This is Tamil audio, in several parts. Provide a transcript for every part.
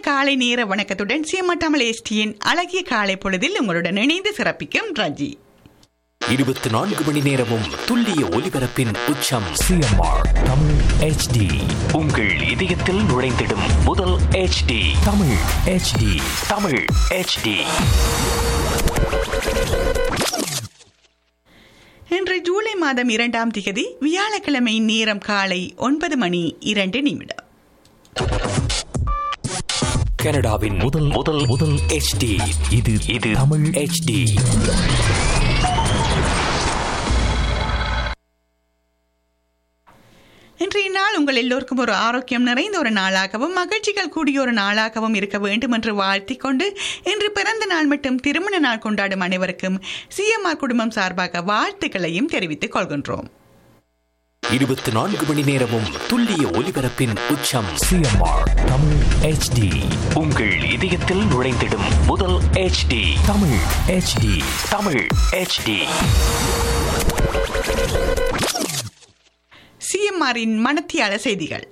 காலை நேர வணக்கத்துடன் சீமட்டாமல் எஸ்டியின் அழகிய காலை பொழுதில் உங்களுடன் இணைந்து சிறப்பிக்கும் ரஜி இருபத்தி நான்கு மணி நேரமும் துல்லிய ஒலிபரப்பின் உச்சம் சிஎம்ஆர் தமிழ் ஹெச்டி உங்கள் இதயத்தில் நுழைந்திடும் முதல் HD Tamil HD Tamil HD இன்று ஜூலை மாதம் இரண்டாம் திகதி வியாழக்கிழமை நேரம் காலை ஒன்பது மணி இரண்டு நிமிடம் கனடாவின் முதல் முதல் முதல் HD இது இது தமிழ் HD இன்றைய நாள் உங்கள் எல்லோருக்கும் ஒரு ஆரோக்கியம் நிறைந்த ஒரு நாளாகவும் மகிழ்ச்சிகள் கூடிய ஒரு நாளாகவும் இருக்க வேண்டும் என்று வாழ்த்திக் கொண்டு இன்று பிறந்த நாள் மற்றும் திருமண நாள் கொண்டாடும் அனைவருக்கும் சிஎம்ஆர் குடும்பம் சார்பாக வாழ்த்துக்களையும் தெரிவித்துக் கொள்கின்றோம் இருபத்தி நான்கு மணி நேரமும் துல்லிய ஒலிபரப்பின் உச்சம் சிஎம்ஆர் தமிழ் ஹெச்டி உங்கள் இதயத்தில் நுழைந்திடும் முதல் HD Tamil HD Tamil HD சிஎம்ஆரின் மனத்தியால செய்திகள்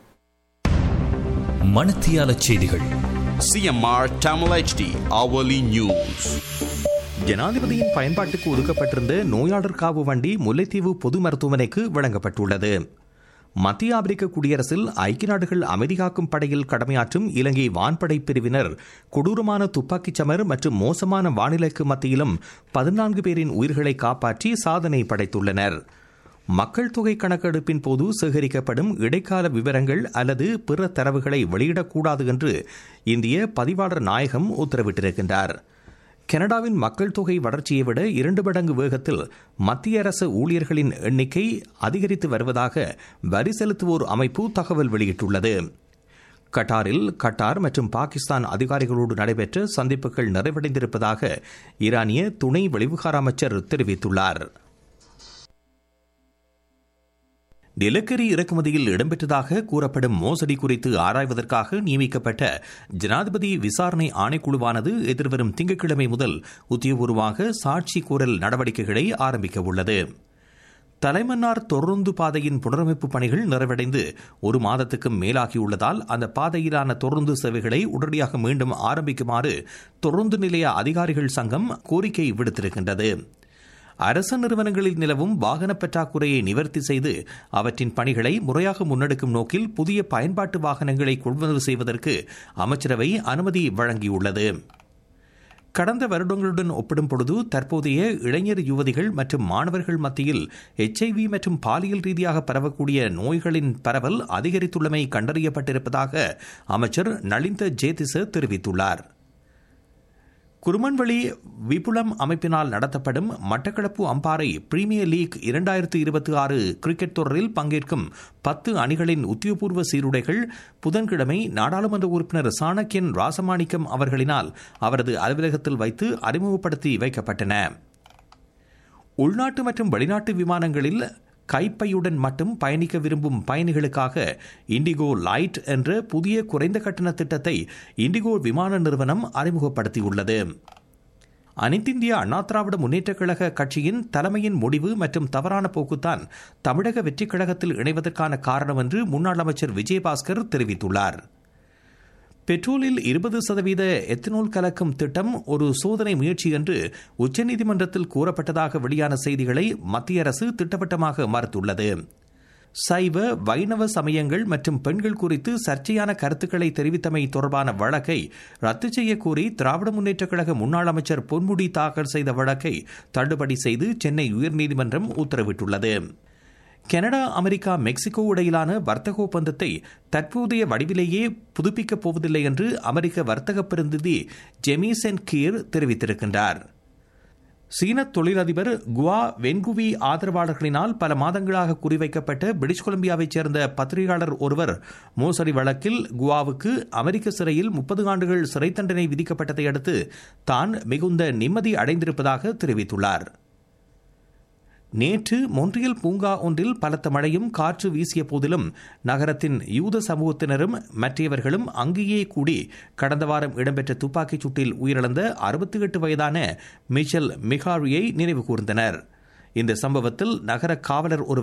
மணத்தியால செய்திகள் CMR Tamil HD hourly news. ஜனாதிபதியின் பயன்பாட்டுக்கு ஒதுக்கப்பட்டிருந்த நோயாளர் காவு வண்டி முல்லைத்தீவு பொது மருத்துவமனைக்கு வழங்கப்பட்டுள்ளது மத்திய ஆப்பிரிக்க குடியரசில் ஐக்கிய நாடுகள் அமைதி காக்கும் படையில் கடமையாற்றும் இலங்கை வான்படை பிரிவினர் கொடூரமான துப்பாக்கிச் சமர் மற்றும் மோசமான வானிலைக்கு மத்தியிலும் பதினான்கு பேரின் உயிர்களை காப்பாற்றி சாதனை படைத்துள்ளனர் மக்கள் தொகை கணக்கெடுப்பின் போது சேகரிக்கப்படும் இடைக்கால விவரங்கள் அல்லது பிற தரவுகளை வெளியிடக்கூடாது என்று இந்திய பதிவாளர் நாயகம் உத்தரவிட்டிருக்கின்றார் கனடாவின் மக்கள் தொகை வளர்ச்சியை விட இரண்டு மடங்கு வேகத்தில் மத்திய அரசு ஊழியர்களின் எண்ணிக்கை அதிகரித்து வருவதாக வரி செலுத்துவோர் அமைப்பு தகவல் வெளியிட்டுள்ளது கட்டாரில் கட்டார் மற்றும் பாகிஸ்தான் அதிகாரிகளோடு நடைபெற்ற சந்திப்புகள் நிறைவடைந்திருப்பதாக ஈரானிய துணை வெளிவிகார அமைச்சர் தெரிவித்துள்ளார் நிலக்கரி இறக்குமதியில் இடம்பெற்றதாக கூறப்படும் மோசடி குறித்து ஆராய்வதற்காக நியமிக்கப்பட்ட ஜனாதிபதி விசாரணை ஆணைக்குழுவானது எதிர்வரும் திங்கட்கிழமை முதல் உத்தியோகபூர்வமாக சாட்சி கூறல் நடவடிக்கைகளை ஆரம்பிக்க உள்ளது தலைமன்னார் தொடர்ந்து பாதையின் புனரமைப்பு பணிகள் நிறைவடைந்து ஒரு மாதத்துக்கும் மேலாகியுள்ளதால் அந்த பாதையிலான தொடர்ந்து சேவைகளை உடனடியாக மீண்டும் ஆரம்பிக்குமாறு தொடர்ந்து நிலைய அதிகாரிகள் சங்கம் கோரிக்கை விடுத்திருக்கின்றது அரசு நிறுவனங்களில் நிலவும் வாகன பற்றாக்குறையை நிவர்த்தி செய்து அவற்றின் பணிகளை முறையாக முன்னெடுக்கும் நோக்கில் புதிய பயன்பாட்டு வாகனங்களை கொள்வனவு செய்வதற்கு அமைச்சரவை அனுமதி வழங்கியுள்ளது கடந்த வருடங்களுடன் ஒப்பிடும் பொழுது தற்போதைய இளைஞர் யுவதிகள் மற்றும் மாணவர்கள் மத்தியில் எச்ஐவி மற்றும் பாலியல் ரீதியாக பரவக்கூடிய நோய்களின் பரவல் அதிகரித்துள்ளமை கண்டறியப்பட்டிருப்பதாக அமைச்சர் நளிந்த ஜேதிச தெரிவித்துள்ளார் குருமன்வெளி விபுலம் அமைப்பினால் நடத்தப்படும் மட்டக்களப்பு அம்பாறை பிரீமியர் லீக் இரண்டாயிரத்து இருபத்தி ஆறு கிரிக்கெட் தொடரில் பங்கேற்கும் பத்து அணிகளின் உத்தியோகபூர்வ சீருடைகள் புதன்கிழமை நாடாளுமன்ற உறுப்பினர் சாணக்கியன் ராசமாணிக்கம் அவர்களினால் அவரது அலுவலகத்தில் வைத்து அறிமுகப்படுத்தி வைக்கப்பட்டன உள்நாட்டு மற்றும் வெளிநாட்டு விமானங்களில் கைப்பையுடன் மட்டும் பயணிக்க விரும்பும் பயணிகளுக்காக இண்டிகோ லைட் என்ற புதிய குறைந்த கட்டண திட்டத்தை இண்டிகோ விமான நிறுவனம் அறிமுகப்படுத்தியுள்ளது அனைத்திந்திய அண்ணா திராவிட முன்னேற்றக் கழக கட்சியின் தலைமையின் முடிவு மற்றும் தவறான போக்குத்தான் தமிழக வெற்றிக் கழகத்தில் இணைவதற்கான காரணம் என்று முன்னாள் அமைச்சர் விஜயபாஸ்கர் தெரிவித்துள்ளார் பெட்ரோலில் இருபது சதவீத எத்தனால் கலக்கும் திட்டம் ஒரு சோதனை முயற்சி என்று உச்சநீதிமன்றத்தில் கூறப்பட்டதாக வெளியான செய்திகளை மத்திய அரசு திட்டவட்டமாக மறுத்துள்ளது சைவ வைணவ சமயங்கள் மற்றும் பெண்கள் குறித்து சர்ச்சையான கருத்துக்களை தெரிவித்தமை தொடர்பான வழக்கை ரத்து செய்ய கோரி திராவிட முன்னேற்றக் கழக முன்னாள் அமைச்சர் பொன்முடி தாக்கல் செய்த வழக்கை தள்ளுபடி செய்து சென்னை உயர்நீதிமன்றம் உத்தரவிட்டுள்ளது கனடா அமெரிக்கா மெக்சிகோ இடையிலான வர்த்தக ஒப்பந்தத்தை தற்போதைய வடிவிலேயே புதுப்பிக்கப் போவதில்லை என்று அமெரிக்க வர்த்தக பிரதிநிதி ஜெமிசன் கீர் தெரிவித்திருக்கின்றார் சீன தொழிலதிபர் குவா வென்குவி ஆதரவாளர்களினால் பல மாதங்களாக குறிவைக்கப்பட்ட பிரிட்டிஷ் கொலம்பியாவைச் சேர்ந்த பத்திரிகையாளர் ஒருவர் மோசடி வழக்கில் குவாவுக்கு அமெரிக்க சிறையில் முப்பது ஆண்டுகள் சிறை தண்டனை விதிக்கப்பட்டதை அடுத்து தான் மிகுந்த நிம்மதி அடைந்திருப்பதாக தெரிவித்துள்ளார் நேற்று மொன்றியல் பூங்கா ஒன்றில் பலத்த மழையும் காற்று வீசிய போதிலும் நகரத்தின் யூத சமூகத்தினரும் மற்றவர்களும் அங்கேயே கூடி கடந்த வாரம் இடம்பெற்ற துப்பாக்கிச் சூட்டில் உயிரிழந்த அறுபத்தி எட்டு வயதான மிச்சல் மிகாரியை நினைவு கூர்ந்தனர் இந்த சம்பவத்தில் நகர காவலர் ஒருவர்